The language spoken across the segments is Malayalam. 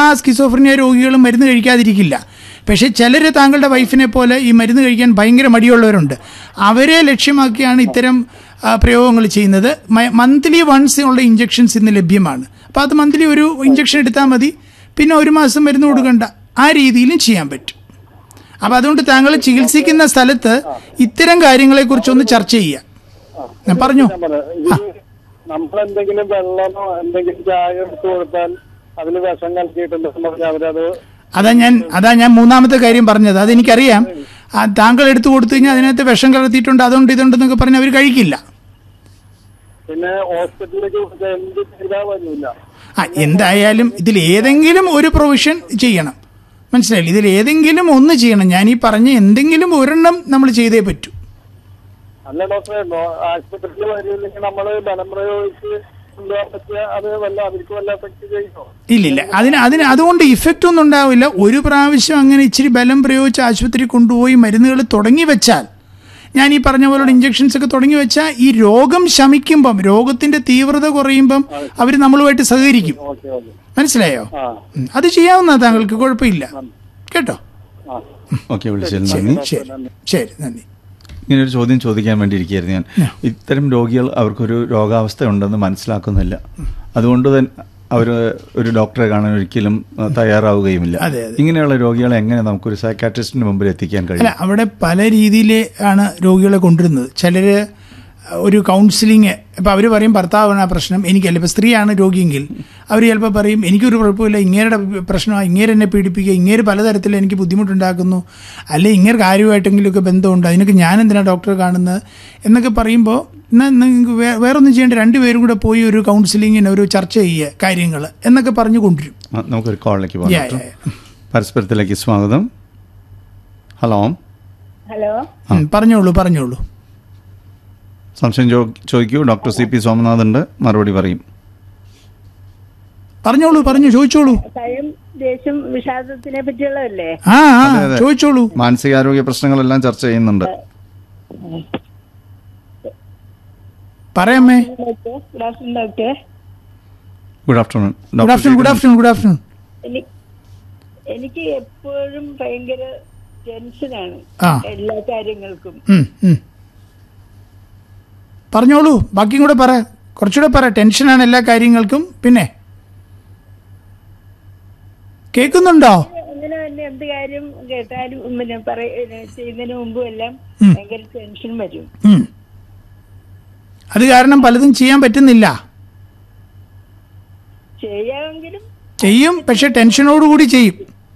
സ്കിസോഫ്രീനിയ രോഗികളും മരുന്ന് കഴിക്കാതിരിക്കില്ല പക്ഷേ ചിലർ താങ്കളുടെ വൈഫിനെ പോലെ ഈ മരുന്ന് കഴിക്കാൻ ഭയങ്കര മടിയുള്ളവരുണ്ട് അവരെ ലക്ഷ്യമാക്കിയാണ് ഇത്തരം ആ, പ്രയോഗങ്ങൾ ചെയ്യുന്നത് മന്ത്ലി വൺസ് ഉള്ള ഇഞ്ചെക്ഷൻസ് ഇന്ന് ലഭ്യമാണ് അപ്പോൾ അത് മന്ത്ലി ഒരു ഇഞ്ചെക്ഷൻ എടുത്താൽ മതി പിന്നെ ഒരു മാസം മരുന്ന് കൊടുക്കണ്ട ആ രീതിയിലും ചെയ്യാൻ പറ്റും അപ്പം അതുകൊണ്ട് താങ്കൾ ചികിത്സിക്കുന്ന സ്ഥലത്ത് ഇത്തരം കാര്യങ്ങളെക്കുറിച്ചൊന്ന് ചർച്ച ചെയ്യുക ഞാൻ പറഞ്ഞു ഞാൻ പറയാം. ഇത് നമ്മളെന്തെങ്കിലും വെള്ളമോ എന്തെങ്കിലും ചായ എടുത്തു കൊടുത്താൽ അതിൽ വിഷം കലക്കിയിട്ടുണ്ടെന്ന് പറഞ്ഞാൽ അവരത് അതാ ഞാൻ അതാ ഞാൻ മൂന്നാമത്തെ കാര്യം പറഞ്ഞത് അതെനിക്കറിയാം ആ, താങ്കൾ എടുത്തു കൊടുത്തു കഴിഞ്ഞാൽ അതിനകത്ത് വിഷം കലർത്തിയിട്ടുണ്ട് അതുകൊണ്ട് ഇതുണ്ടെന്നൊക്കെ പറഞ്ഞ് അവർ കഴിക്കില്ല പിന്നെ ഹോസ്പിറ്റലിലേക്ക് കൊടുത്താൽ എന്ത് ചെയ്താൽ വരില്ല ആ എന്തായാലും ഇതിൽ ഏതെങ്കിലും ഒരു പ്രൊവിഷൻ ചെയ്യണം മനസ്സിലായില്ല ഇതിൽ ഏതെങ്കിലും ഒന്ന് ചെയ്യണം ഞാൻ ഈ പറഞ്ഞ എന്തെങ്കിലും ഒരെണ്ണം നമ്മൾ ചെയ്തേ പറ്റൂ അല്ല ഡോക്ടറെ ഡോ- ആശുപത്രിയിൽ വരില്ലെങ്കിൽ നമ്മൾ ബലം പ്രയോഗിച്ച് കൊണ്ടുപോകാൻ പറ്റിയ അത് വല്ല അവർക്ക് വല്ല എഫക്ട് ചെയ്യുമോ ഇല്ലില്ല അതിന് അതിന് അതുകൊണ്ട് ഇഫക്റ്റ് ഒന്നും ഉണ്ടാവില്ല ഒരു പ്രാവശ്യം അങ്ങനെ ഇച്ചിരി ബലം പ്രയോഗിച്ച് ആശുപത്രി കൊണ്ടുപോയി മരുന്നുകൾ തുടങ്ങി വെച്ചാൽ ഞാൻ ഈ പറഞ്ഞ പോലുള്ള ഇഞ്ചെക്ഷൻസ് ഒക്കെ തുടങ്ങി വെച്ചാൽ ഈ രോഗം ശമിക്കുമ്പം രോഗത്തിന്റെ തീവ്രത കുറയുമ്പം അവർ നമ്മളുമായിട്ട് സഹകരിക്കും ഓക്കെ ഓക്കെ മനസ്സിലായോ ആ ഉം. അത് ചെയ്യാവുന്ന താങ്കൾക്ക് കുഴപ്പമില്ല കേട്ടോ ആ ഓക്കെ വിളിച്ചതിന് നന്ദി ശരി ശരി നന്ദി ഇങ്ങനെ ഒരു ചോദ്യം ചോദിക്കാൻ വേണ്ടി ഇരിക്കുകയായിരുന്നു ഞാൻ ഇത്തരം രോഗികൾ അവർക്കൊരു രോഗാവസ്ഥ ഉണ്ടെന്ന് മനസ്സിലാക്കുന്നില്ല അതുകൊണ്ട് തന്നെ അവർ ഒരു ഡോക്ടറെ കാണാൻ ഒരിക്കലും ആ, തയ്യാറാവുകയുമില്ല അതെ, അതെ. ഇങ്ങനെയുള്ള രോഗികളെ എങ്ങനെ നമുക്കൊരു സൈക്കാട്രിസ്റ്റിന് മുമ്പിൽ എത്തിക്കാൻ അല്ല കഴിയും അവിടെ പല രീതിയിൽ ആണ് രോഗികളെ കൊണ്ടുവരുന്നത് ചിലര് ഒരു കൗൺസിലിങ് ഇപ്പം അവർ പറയും ഭർത്താവാണ് ആ പ്രശ്നം എനിക്കല്ല ഇപ്പം സ്ത്രീയാണ് രോഗിയെങ്കിൽ അവർ ചിലപ്പോൾ പറയും എനിക്കൊരു കുഴപ്പമില്ല ഇങ്ങേരുടെ പ്രശ്നമാണ് ഇങ്ങേര് എന്നെ പീഡിപ്പിക്കുക ഇങ്ങേര് പലതരത്തിൽ എനിക്ക് ബുദ്ധിമുട്ടുണ്ടാക്കുന്നു അല്ലെ ഇങ്ങേർക്ക് ആരുമായിട്ടെങ്കിലുമൊക്കെ ബന്ധമുണ്ട് അതിനൊക്കെ ഞാൻ എന്തിനാണ് ഡോക്ടറെ കാണുന്നത് എന്നൊക്കെ പറയുമ്പോൾ എന്നാൽ നിങ്ങൾക്ക് വേ വേറൊന്നും ചെയ്യേണ്ട രണ്ടുപേരും കൂടെ പോയി ഒരു കൗൺസിലിങ്ങിന് ഒരു ചർച്ച ചെയ്യുക കാര്യങ്ങൾ എന്നൊക്കെ പറഞ്ഞു കൊണ്ടുവരും ആ, നമുക്കൊരു കോളിലേക്ക് പോകാം Yeah, ഡോക്ടർ. yeah, പരസ്പരത്തിലേക്ക് സ്വാഗതം ഹലോ ഹലോ ഉം, പറഞ്ഞോളൂ പറഞ്ഞോളൂ സംശയം ചോ- ചോദിക്കൂ ഡോക്ടർ സി പി സോമനാഥ് ഉണ്ട് മറുപടി പറയും പറഞ്ഞോളൂ പറഞ്ഞു ചോദിച്ചോളൂ ഭയം ദേഷ്യം വിഷാദത്തിനെ പറ്റിയുള്ളതല്ലേ ആ ആ അതെ, അതെ. ചോദിച്ചോളൂ മാനസികാരോഗ്യ പ്രശ്നങ്ങളെല്ലാം ചർച്ച ചെയ്യുന്നുണ്ട് പറയാമേ doctor good afternoon doctor good afternoon good afternoon good afternoon good afternoon എനി- എനിക്ക് എപ്പോഴും ഭയങ്കര ടെൻഷനാണ് ആ. എല്ലാ കാര്യങ്ങൾക്കും ഉം, ഉം. പറഞ്ഞോളൂ ബാക്കിയും കൂടെ പറ കുറച്ചുകൂടെ പറ ടെൻഷനാണ് എല്ലാ കാര്യങ്ങൾക്കും പിന്നെ കേൾക്കുന്നുണ്ടോ അങ്ങനെ തന്നെ എന്ത് കാര്യം കേട്ടാലും പിന്നെ പറയ ചെയ്യുന്നതിന് മുമ്പും എല്ലാം ഉം. ഭയങ്കര ടെൻഷൻ വരും ഉം. അത് കാരണം പലതും ചെയ്യാൻ പറ്റുന്നില്ല ചെയ്യാമെങ്കിലും ചെയ്യും പക്ഷെ ടെൻഷനോടുകൂടി ചെയ്യും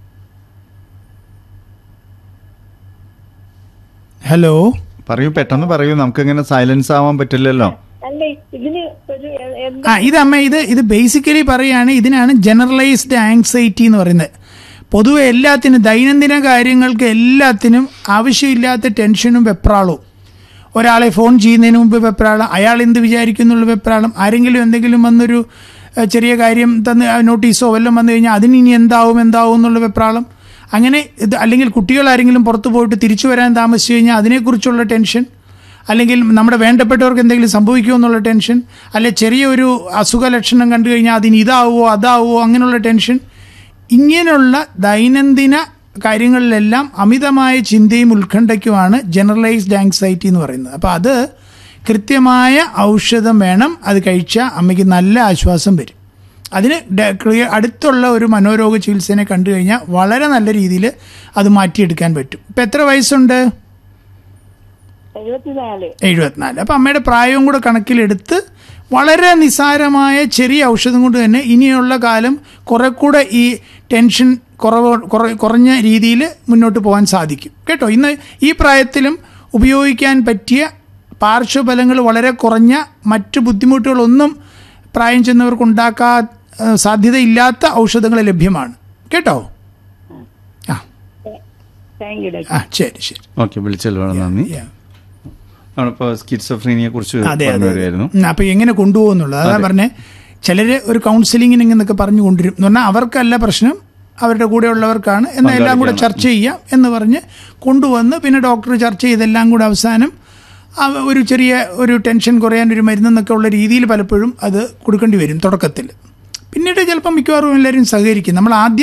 ഹലോ പറയൂ പെട്ടെന്ന് പറയൂ നമുക്ക് ഇങ്ങനെ സൈലൻസ് ആവാൻ പറ്റില്ലല്ലോ അല്ല ഇതിന് ഒരു എ- എന്ത് ആ ഇത് അമ്മ ഇത് ഇത് ബേസിക്കലി പറയുകയാണ് ഇതിനാണ് ജനറലൈസ്ഡ് ആങ്സൈറ്റി എന്ന് പറയുന്നത് പൊതുവെ എല്ലാത്തിനും ദൈനംദിന കാര്യങ്ങൾക്ക് എല്ലാത്തിനും ആവശ്യമില്ലാത്ത ടെൻഷനും വെപ്രാളവും ഒരാളെ ഫോൺ ചെയ്യുന്നതിന് മുമ്പ് വെപ്രാളം അയാൾ എന്ത് വിചാരിക്കുന്നുള്ള വെപ്രാളം ആരെങ്കിലും എന്തെങ്കിലും വന്നൊരു ഏഹ്, ചെറിയ കാര്യം തന്ന് ആ നോട്ടീസോ വല്ലതും വന്നു കഴിഞ്ഞാൽ അതിന് ഇനി എന്താവും എന്താവും എന്നുള്ള വെപ്രാളം അങ്ങനെ ഇത് അല്ലെങ്കിൽ കുട്ടികൾ ആരെങ്കിലും പുറത്തു പോയിട്ട് തിരിച്ചു വരാൻ താമസിച്ചു കഴിഞ്ഞാൽ അതിനെക്കുറിച്ചുള്ള ടെൻഷൻ അല്ലെങ്കിൽ നമ്മുടെ വേണ്ടപ്പെട്ടവർക്ക് എന്തെങ്കിലും സംഭവിക്കുമോ എന്നുള്ള ടെൻഷൻ അല്ലെ ചെറിയൊരു അസുഖ ലക്ഷണം കണ്ടു കഴിഞ്ഞാൽ അതിന് ഇതാവുമോ അതാവുമോ അങ്ങനെയുള്ള ടെൻഷൻ ഇങ്ങനെയുള്ള ദൈനംദിന കാര്യങ്ങളിലെല്ലാം അമിതമായ ചിന്തയും ഉത്കണ്ഠയ്ക്കുമാണ് ജനറലൈസ്ഡ് ആങ്സൈറ്റി എന്ന് പറയുന്നത് അപ്പോൾ അത് കൃത്യമായ ഔഷധം വേണം അത് കഴിച്ചാൽ അമ്മയ്ക്ക് നല്ല ആശ്വാസം വരും അതിന് ഡ- ക്ലിയർ അടുത്തുള്ള ഒരു മനോരോഗ ചികിത്സനെ കണ്ടു കഴിഞ്ഞാൽ വളരെ നല്ല രീതിയിൽ അത് മാറ്റിയെടുക്കാൻ പറ്റും ഇപ്പം എത്ര വയസ്സുണ്ട് എഴുപത്തിനാല് എഴുപത്തിനാല് അപ്പം അമ്മയുടെ പ്രായവും കൂടെ കണക്കിലെടുത്ത് വളരെ നിസ്സാരമായ ചെറിയ ഔഷധം കൊണ്ട് തന്നെ ഇനിയുള്ള കാലം കുറെ കൂടെ ഈ ടെൻഷൻ കുറവ് കുറ- കുറഞ്ഞ രീതിയിൽ മുന്നോട്ട് പോകാൻ സാധിക്കും കേട്ടോ ഇന്ന് ഈ പ്രായത്തിലും ഉപയോഗിക്കാൻ പറ്റിയ പാർശ്വഫലങ്ങൾ വളരെ കുറഞ്ഞ മറ്റു ബുദ്ധിമുട്ടുകളൊന്നും പ്രായം ചെന്നവർക്ക് ഉണ്ടാക്കാ ഏഹ് സാധ്യതയില്ലാത്ത ഔഷധങ്ങൾ ലഭ്യമാണ് കേട്ടോ ആ താങ്ക് യു ഡോക്ടർ ആ ശരി ശരി ഓക്കെ വിളിച്ചല്ലോ നന്ദി Yeah. നമ്മളിപ്പോ സ്കിറ്റ്സോഫ്രീനിയെ കുറിച്ച് അതെ പറഞ്ഞു അതെ വരുമായിരുന്നു ഉം, അപ്പൊ എങ്ങനെ കൊണ്ടുപോകുന്നുള്ളത് അതാ പറഞ്ഞേ ചിലര് ഒരു കൗൺസിലിങ്ങിന് ഇങ്ങനൊക്കെ പറഞ്ഞു കൊണ്ടുവരും എന്ന് പറഞ്ഞാൽ അവർക്കല്ല പ്രശ്നം അവരുടെ കൂടെയുള്ളവർക്കാണ് എന്നാൽ എല്ലാം കൂടെ ചർച്ച ചെയ്യാം എന്ന് പറഞ്ഞ് കൊണ്ടുവന്ന് പിന്നെ ഡോക്ടർ ചർച്ച ചെയ്തെല്ലാം കൂടെ അവസാനം അവ- ഒരു ചെറിയ ഒരു ടെൻഷൻ കുറയാൻ ഒരു മരുന്നെന്നൊക്കെ ഉള്ള രീതിയിൽ പലപ്പോഴും അത് കൊടുക്കേണ്ടി വരും തുടക്കത്തിൽ പിന്നീട് ചിലപ്പോൾ മിക്കവാറും എല്ലാവരും സഹകരിക്കും നമ്മൾ ആദ്യം